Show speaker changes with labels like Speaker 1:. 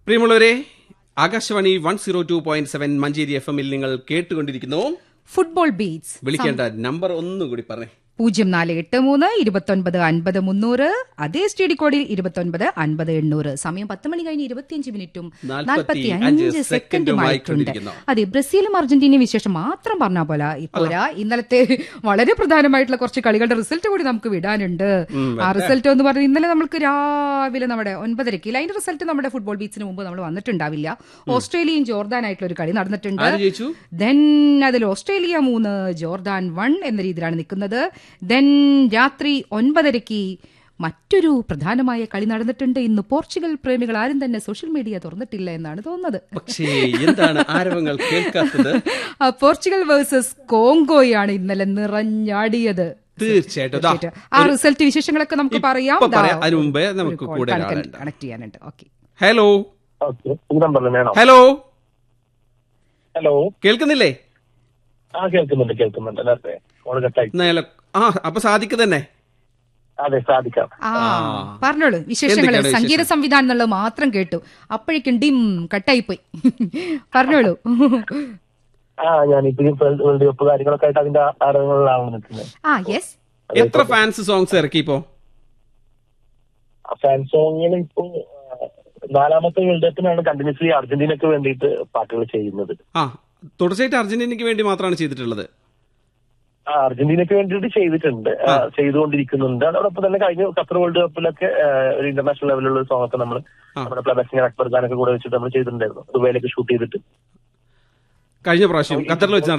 Speaker 1: പ്രിയമുള്ളവരെ Akashvani one zero two point seven Manjeri F എമ്മിൽ നിങ്ങൾ കേട്ടുകൊണ്ടിരിക്കുന്നു
Speaker 2: ഫുട്ബോൾ ബീറ്റ്സ്
Speaker 1: വിളിക്കേണ്ട നമ്പർ ഒന്നുകൂടി പറഞ്ഞേ
Speaker 2: പൂജ്യം നാല് എട്ട് മൂന്ന് ഇരുപത്തൊൻപത് അൻപത് മുന്നൂറ് അതേ സ്റ്റേഡി കോഡിൽ ഇരുപത്തൊൻപത് അൻപത് എണ്ണൂറ് സമയം പത്ത് മണി കഴിഞ്ഞ് ഇരുപത്തിയഞ്ച് മിനിറ്റും
Speaker 1: നാൽപ്പത്തി
Speaker 2: നാൽപ്പത്തി
Speaker 1: അഞ്ച്
Speaker 2: അഞ്ച്
Speaker 1: സെക്കൻഡും
Speaker 2: സെക്കൻഡുമായിട്ടുണ്ട്
Speaker 1: ആയിക്കൊണ്ടിരിക്കുന്നു.
Speaker 2: അതെ ബ്രസീലും അർജന്റീനയും വിശേഷം മാത്രം പറഞ്ഞാ പോലെ പോരാ ഇന്നലത്തെ വളരെ പ്രധാനമായിട്ടുള്ള കുറച്ച് കളികളുടെ റിസൾട്ട് കൂടി നമുക്ക് വിടാനുണ്ട് ആ റിസൾട്ട് എന്ന് പറഞ്ഞാൽ ഇന്നലെ നമുക്ക് രാവിലെ നമ്മുടെ ഒൻപതരയ്ക്ക് അതിന്റെ റിസൾട്ട് നമ്മുടെ ഫുട്ബോൾ ബീച്ചിന് മുമ്പ് നമ്മൾ വന്നിട്ടുണ്ടാവില്ല ഓസ്ട്രേലിയയും ജോർദാനായിട്ടുള്ള ഒരു കളി നടന്നിട്ടുണ്ട്
Speaker 1: ആര് ജയിച്ചു
Speaker 2: ദെൻ അതിൽ ഓസ്ട്രേലിയ മൂന്ന് ജോർദാൻ വൺ എന്ന രീതിയിലാണ് നിൽക്കുന്നത് ദെൻ രാത്രി ഒൻപതരയ്ക്ക് മറ്റൊരു പ്രധാനമായ കളി നടന്നിട്ടുണ്ട് ഇന്ന് പോർച്ചുഗൽ പ്രേമികൾ ആരും തന്നെ സോഷ്യൽ മീഡിയ തുറന്നിട്ടില്ല എന്നാണ് തോന്നുന്നത്
Speaker 1: പക്ഷേ എന്താണ് ആരവങ്ങൾ കേൾക്കാത്തത്
Speaker 2: ആ, പോർച്ചുഗൽ വേഴ്സസ് കോങ്കോയാണ് ഇന്നലെ നിറഞ്ഞാടിയത്
Speaker 1: തീർച്ചയായിട്ടും ദാ,
Speaker 2: ആ റിസൾട്ട് വിശേഷങ്ങളൊക്കെ നമുക്ക് പറയാം
Speaker 1: ഇപ്പൊ
Speaker 2: ദാ,
Speaker 1: പറയാം. അതിനു മുമ്പേ
Speaker 2: ഒരു
Speaker 1: നമുക്ക്
Speaker 2: call
Speaker 1: കൂടെ
Speaker 2: കണക്ട്
Speaker 1: ഒരാളുണ്ട്.
Speaker 2: കണക്ട് ചെയ്യാനുണ്ട് ഓക്കെ
Speaker 1: ഹലോ
Speaker 3: ഓക്കെ ഈ നമ്പറിൽ വേണോ
Speaker 1: ഹലോ
Speaker 3: ഹലോ
Speaker 1: കേൾക്കുന്നില്ലേ
Speaker 3: ആ കേൾക്കുന്നുണ്ട് കേൾക്കുന്നുണ്ട് നേരത്തെ കോൾ കട്ടായി
Speaker 1: എന്നാ ആ അപ്പൊ സാധിക്ക് തന്നെ
Speaker 3: അതെ സാധിക്കാം
Speaker 2: ആ പറഞ്ഞോളൂ വിശേഷങ്ങൾ
Speaker 1: എന്തൊക്കെയാണ്
Speaker 2: സംഗീത സംവിധാനം എന്നുള്ളത് മാത്രം കേട്ടു അപ്പോഴേക്കും ഡിം കട്ടായി പോയി പറഞ്ഞോളൂ
Speaker 3: ആ ഞാൻ ഇപ്പോഴും വേൾഡ് കപ്പ് കാര്യങ്ങളൊക്കെ ആയിട്ട് അതിന്റെ ആരവങ്ങളിലാണ് നിൽക്കുന്നത്
Speaker 2: ആ യെസ്
Speaker 1: എത്ര ഫാൻസ് സോങ്സ് ഇറക്കി ഇപ്പോ
Speaker 3: ഫാൻ സോങ്ങിൽ ഇപ്പോ ആ, നാലാമത്തെ വേൾഡ് കപ്പിനാണ് കണ്ടിന്യൂസ്ലി അർജന്റീനക്ക് വേണ്ടിയിട്ട് പാട്ടുകൾ ചെയ്യുന്നത്
Speaker 1: ആ തുടർച്ചയായിട്ട് അർജന്റീനയ്ക്ക് വേണ്ടി മാത്രമാണ് ചെയ്തിട്ടുള്ളത്
Speaker 3: ആ അർജന്റീനക്ക് വേണ്ടിയിട്ട് ചെയ്തിട്ടുണ്ട് ആ, ചെയ്തുകൊണ്ടിരിക്കുന്നുണ്ട് അതോടൊപ്പം തന്നെ കഴിഞ്ഞ ഖത്തർ വേൾഡ് കപ്പിലൊക്കെ ആ, ഒരു ഇന്റർനാഷണൽ ലെവലിലുള്ള സോങ് ഒക്കെ നമ്മൾ
Speaker 1: ആ.
Speaker 3: നമ്മുടെ പ്ലബക് സിംഗ് അക്ബർ ഖാനൊക്കെ കൂടെ വെച്ചിട്ട് നമ്മൾ ചെയ്തിട്ടുണ്ടായിരുന്നു ദുബൈയിലൊക്കെ ഷൂട്ട് ചെയ്തിട്ട്
Speaker 1: കഴിഞ്ഞ പ്രാവശ്യം ഖത്തറിൽ വെച്ച്